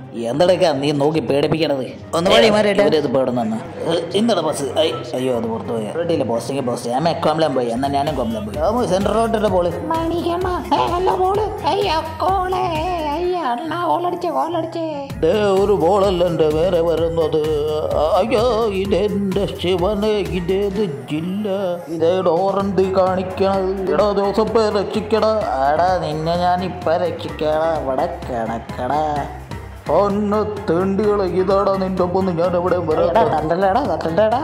എന്തെടുക്കാ നീ നോക്കി പേടിപ്പിക്കണത് ഒന്ന് വഴി മാറിയിട്ട് ഇവരത് പേടുന്നു ഇന്നടെ ബസ് അയ്യോ അത് പുറത്തു പോയി റെഡിയില്ല പോസ്റ്റിംഗ് പോസ്റ്റ് ഞാൻ കോംപ്ലാൻ പോയി എന്നാൽ ഞാനും കോംപ്ലാൻ പോയി ആ സെൻട്രൽ റോഡിന്റെ പോള് മണിക്കമ്മ അല്ല മോള് അയ്യോ കോളെ അയ്യോ അണ്ണ കോളടിച്ചേ കോളടിച്ചേ ദേ ഒരു ബോളല്ല എൻ്റെ വേറെ വരുന്നത് അയ്യോ ഇതെന്റെ ശിവനെ ഇതേത് ജില്ല ഇതേ ഡോറന്ത് കാണിക്കണത് എടാ ദിവസപ്പോ രക്ഷിക്കട ആടാ നിന്നെ ഞാൻ ഇപ്പൊ രക്ഷിക്കട ഇവിടെ കിടക്കടാ ഒന്ന് തെണ്ടികളെ ഇതാടാ നിന്റെ ഒപ്പം ഞാൻ എവിടെ തണ്ടല്ലടാ തണ്ടല്ലടാ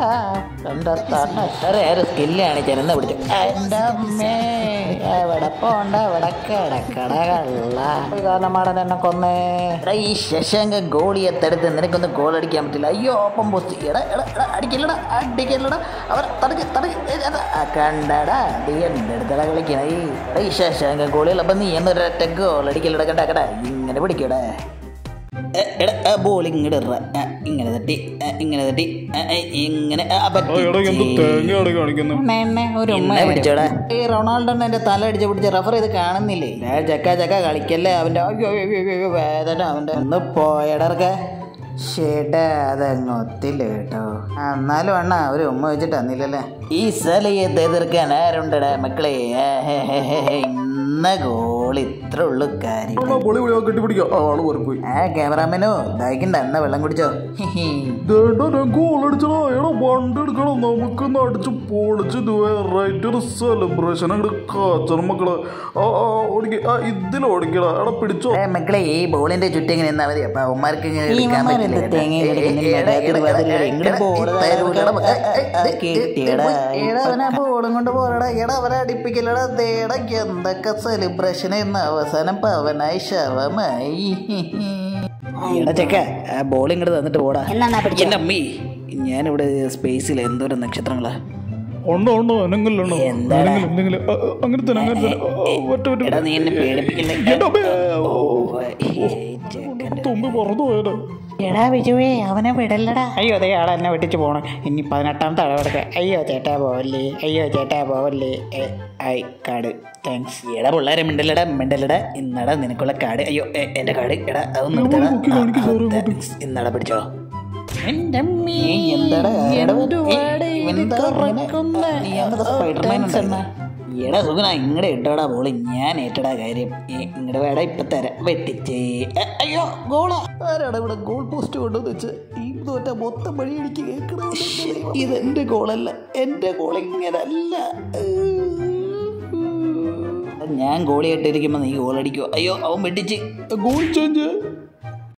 സ്കില്ല് കാണിച്ചാൽ പിടിച്ചു എൻ്റെ അമ്മേ എവിടെ പോണ്ട എവിടെ കിടക്കട കള്ള കാലമാടൻ എന്നെ കൊന്നേ എടാ ഈ ശശാങ്ക ഗോളിയെ തടുത്ത് നിനക്കൊന്ന് ഗോൾ അടിക്കാൻ പറ്റില്ല അയ്യോ ഒപ്പം പോസ്റ്റ് എടാ എടാ എടാ അടിക്കല്ലടാ അടിക്കല്ലടാ അവർ തടക്ക് തടക്ക് ഏ, അതാ, ആ, കണ്ടടാ നീ എൻ്റെ അടുത്തടാ കളിക്കണേ എടാ ഈ ശശാങ്ക ഗോളികൾ അപ്പം നീ എന്നൊരൊറ്റ ഗോൾ അടിക്കല്ലടാ കണ്ടാ കടാ ഇങ്ങനെ പിടിക്കടാ എ, എടാ ആ ബോൾ ഇങ്ങോട്ട് ഇട ഇങ്ങനെ തട്ടി ആ, ഇങ്ങനെ തട്ടി ആ, ആ, ഇങ്ങനെ ആ, പറ്റിച്ച്. തേങ്ങയാണ് കാണിക്കുന്നത് എണ്ണ എണ്ണ ഒരു ഉമ്മ എന്നെ പിടിച്ചോടാ ഈ റൊണാൾഡോന്റെ എന്റെ തല അടിച്ച് പിടിച്ച് റഫർ ഇത് കാണുന്നില്ലേ ഏ, ചക്ക ചക്ക കളിക്കല്ലേ അവന്റെ അയ്യോ, അയ്യോ, അയ്യോ, അയ്യോ, വേദന അവന്റെ ഒന്ന് പോയടർക്ക ഷേട്ടാ അതങ്ങൊത്തില്ല കേട്ടോ ആ, എന്നാലും അണ്ണ ഒരു ഉമ്മ വെച്ചിട്ട് തന്നില്ലല്ലേ ഈ സലയത്തെ എതിർക്കാൻ ആരുണ്ടടാ മക്കളെ ഏ, ഹേ, ഹേ, ഹേ, ഹേ, ഇന്ന ഗോൾ ഇത്ര ഉള്ളു കാര്യം പൊളി പൊളിയാ കെട്ടിപ്പിടിക്കാം ആള് പോയി ആ ക്യാമറാമാനോ ദാഹിക്കണ്ട എന്നാ വെള്ളം കുടിച്ചോ ഹി, ഹി. ഗോൾ അടിച്ചടാ എടാ വണ്ടി എടുക്കണം നമുക്കൊന്ന് അടിച്ച് പൊളിച്ച് റൈറ്റ് ഒരു സെലിബ്രേഷൻ അങ്ങോട്ട് കാച്ചണം മക്കളെ ആ ആ ഓടിക്ക ആ ഇതിൽ ഓടിക്കടാ എടാ പിടിച്ചോ ഏ, മക്കളെ ഈ ബോളിന്റെ ചുറ്റും ഇങ്ങനെ നിന്നാ മതി അപ്പൊ അവന്മാർക്ക് ഇങ്ങനെ ഈ എടുക്കാൻ ഇവന്മാരെന്ത് പറ്റില്ല കേട്ടോ. തേങ്ങ ഏ, ഏ, കളിക്കുന്നു? എടാ, അതിൽ എടാ, വതിലിൽ എടാ, ഇങ്ങട് എടാ, ബോള് തരൂലടാ, താഴെ ഏ, ഏ, അത് ഏ, കിട്ടിയടാ. എടാ അവനെ ബോളും കൊണ്ട് പോരടാ എടാ അവനെ അടിപ്പിക്കലടാ ദേടാ എന്തൊക്കെ സെലിബ്രേഷൻ എന്ന് അവസാനം പവനായി ശവമായി എടാ ചെക്ക ആ ബോൾ ഇങ്ങോട്ട് തന്നിട്ട് പോടാ എന്നാ പിടിച്ചോ എന്റെ അമ്മി ഞാനിവിടെ സ്പേസിൽ എന്തോരം നക്ഷത്രങ്ങളാ ഉണ്ടോ ഉണ്ടോ അനങ്ങല്ലോ എന്താടാ? എന്തെങ്കിലും ആ, ആ, അങ്ങനെ തന്നെ അങ്ങനെ തന്നെ ആ, ആ, ഒറ്റ ഒറ്റ എടാ നീ എന്നെ പേടിപ്പിക്കില്ലേ എന്റെ അമ്മേ, ഓ, ഓ, ഈ ചെക്കൻ്റെ തുമ്പി പറന്നു പോയടാ എടാ ബിജുവേ അവനെ വിടല്ലടാ അയ്യോ അതേ ആളെ എന്നെ വെട്ടിച്ച് പോണം ഇനി പതിനെട്ടാമത്തെ അളവെടുക്ക അയ്യോ ചേട്ടാ പോവല്ലേ അയ്യോ ചേട്ടാ പോവല്ലേ ഏ, ഐ കാട് താങ്ക്സ് എടാ പിള്ളേരെ മിണ്ടല്ലടാ മിണ്ടല്ലടാ ഇന്നടാ നിനക്കുള്ള കാർഡ് അയ്യോ എ- എന്റെ കാർഡ് എടാ അതൊന്നും എടുത്തടാ. നോക്കി കാണിക്ക് ആ, സാറേ ആ, thanks. ഇന്നടാ പിടിച്ചോ എൻ്റെ അമ്മേ, ഏയ്, എന്താടാ എടാ, എന്തുവാടെ ഏയ്, ഇത് എന്താ ഇങ്ങനെ? കറക്കുന്ന? നീ അങ്ങനത്തെ സ്പൈഡർമാൻ Thanks ഉണ്ടോ? എടാ സുഖന ഇങ്ങടെ ഇട്ടടാ ബോള് ഞാൻ ഏറ്റടാ കാര്യം ഇങ്ങടെ വേടാ ഇപ്പൊ തരാം വെട്ടിച്ചേ അ- അയ്യോ ഗോളാ ആരാടാ ഇവിടെ ഗോൾ പോസ്റ്റ് കൊണ്ടുവന്ന് വെച്ച് ഈ തോറ്റ മൊത്തം വഴി എനിക്ക് കേൾക്കണോ ഇത് എന്റെ ഗോളല്ല എന്റെ ഗോൾ ഇങ്ങനല്ല ഞാൻ ഗോളിയായിട്ടിരിക്കുമ്പോ നീ ഗോൾ അടിക്കോ അയ്യോ അവൻ വെട്ടിച്ച് ഗോൾ ചേഞ്ച്